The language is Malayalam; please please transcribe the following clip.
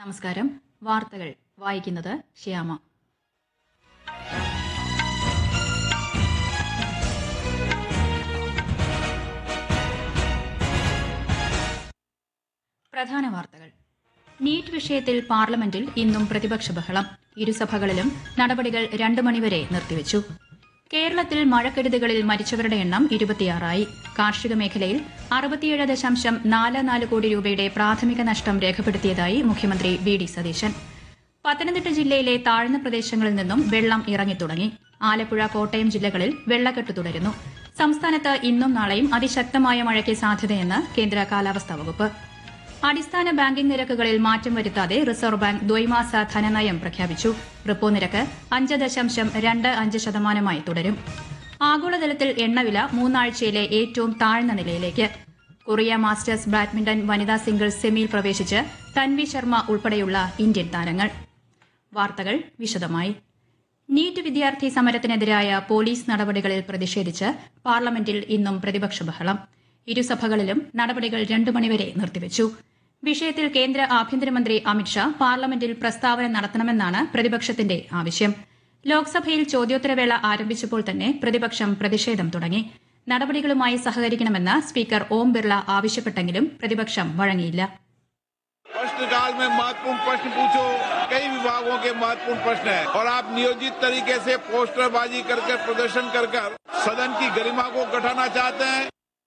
നമസ്കാരം വാർത്തകൾ വായിക്കുന്നത് ശ്യാമ പ്രധാന വാർത്തകൾ നീറ്റ് വിഷയത്തിൽ പാർലമെന്റിൽ ഇന്നും പ്രതിപക്ഷ ബഹളം ഇരുസഭകളിലും നടപടികൾ രണ്ടു മണിവരെ നിർത്തിവച്ചു കേരളത്തിൽ മഴക്കെടുതികളിൽ മരിച്ചവരുടെ എണ്ണം ഇരുപത്തിയാറായി കാർഷിക മേഖലയിൽ അറുപത്തിയേഴ് ദശാംശം നാല് നാല് കോടി രൂപയുടെ പ്രാഥമിക നഷ്ടം രേഖപ്പെടുത്തിയതായി മുഖ്യമന്ത്രി വി ഡി സതീശൻ പത്തനംതിട്ട ജില്ലയിലെ താഴ്ന്ന പ്രദേശങ്ങളിൽ നിന്നും വെള്ളം ഇറങ്ങിത്തുടങ്ങി ആലപ്പുഴ കോട്ടയം ജില്ലകളിൽ വെള്ളക്കെട്ട് തുടരുന്നു സംസ്ഥാനത്ത് ഇന്നും നാളെയും അതിശക്തമായ മഴയ്ക്ക് സാധ്യതയെന്ന് കേന്ദ്ര കാലാവസ്ഥാ വകുപ്പ് അടിസ്ഥാന ബാങ്കിംഗ് നിരക്കുകളിൽ മാറ്റം വരുത്താതെ റിസർവ് ബാങ്ക് ദ്വൈമാസ ധനനയം പ്രഖ്യാപിച്ചു റിപ്പോ നിരക്ക് അഞ്ച് ദശാംശം രണ്ട് അഞ്ച് ശതമാനമായി തുടരും ആഗോളതലത്തിൽ എണ്ണവില മൂന്നാഴ്ചയിലെ ഏറ്റവും താഴ്ന്ന നിലയിലേക്ക് കൊറിയ മാസ്റ്റേഴ്സ് ബാഡ്മിന്റൺ വനിതാ സിംഗിൾസ് സെമിയിൽ പ്രവേശിച്ച് തൻവി ശർമ്മ ഉൾപ്പെടെയുള്ള ഇന്ത്യൻ താരങ്ങൾ വാർത്തകൾ വിശദമായി നീറ്റ് വിദ്യാർത്ഥി സമരത്തിനെതിരായ പോലീസ് നടപടികളിൽ പ്രതിഷേധിച്ച് പാർലമെന്റിൽ ഇന്നും പ്രതിപക്ഷ ബഹളം ഇരുസഭകളിലും നടപടികൾ രണ്ടു മണിവരെ നിർത്തിവച്ചു വിഷയത്തിൽ കേന്ദ്ര ആഭ്യന്തരമന്ത്രി അമിത്ഷാ പാർലമെന്റിൽ പ്രസ്താവന നടത്തണമെന്നാണ് പ്രതിപക്ഷത്തിന്റെ ആവശ്യം ലോക്സഭയിൽ ചോദ്യോത്തരവേള ആരംഭിച്ചപ്പോൾ തന്നെ പ്രതിപക്ഷം പ്രതിഷേധം തുടങ്ങി നടപടികളുമായി സഹകരിക്കണമെന്ന് സ്പീക്കർ ഓം ബിർള ആവശ്യപ്പെട്ടെങ്കിലും പ്രതിപക്ഷം വഴങ്ങിയില്ല प्रश्नकाल में महत्वपूर्ण प्रश्न पूछो कई विभागों के महत्वपूर्ण प्रश्न है और आप नियोजित तरीके से पोस्टरबाजी कर कर प्रदर्शन कर कर सदन की गरिमा को घटाना चाहते हैं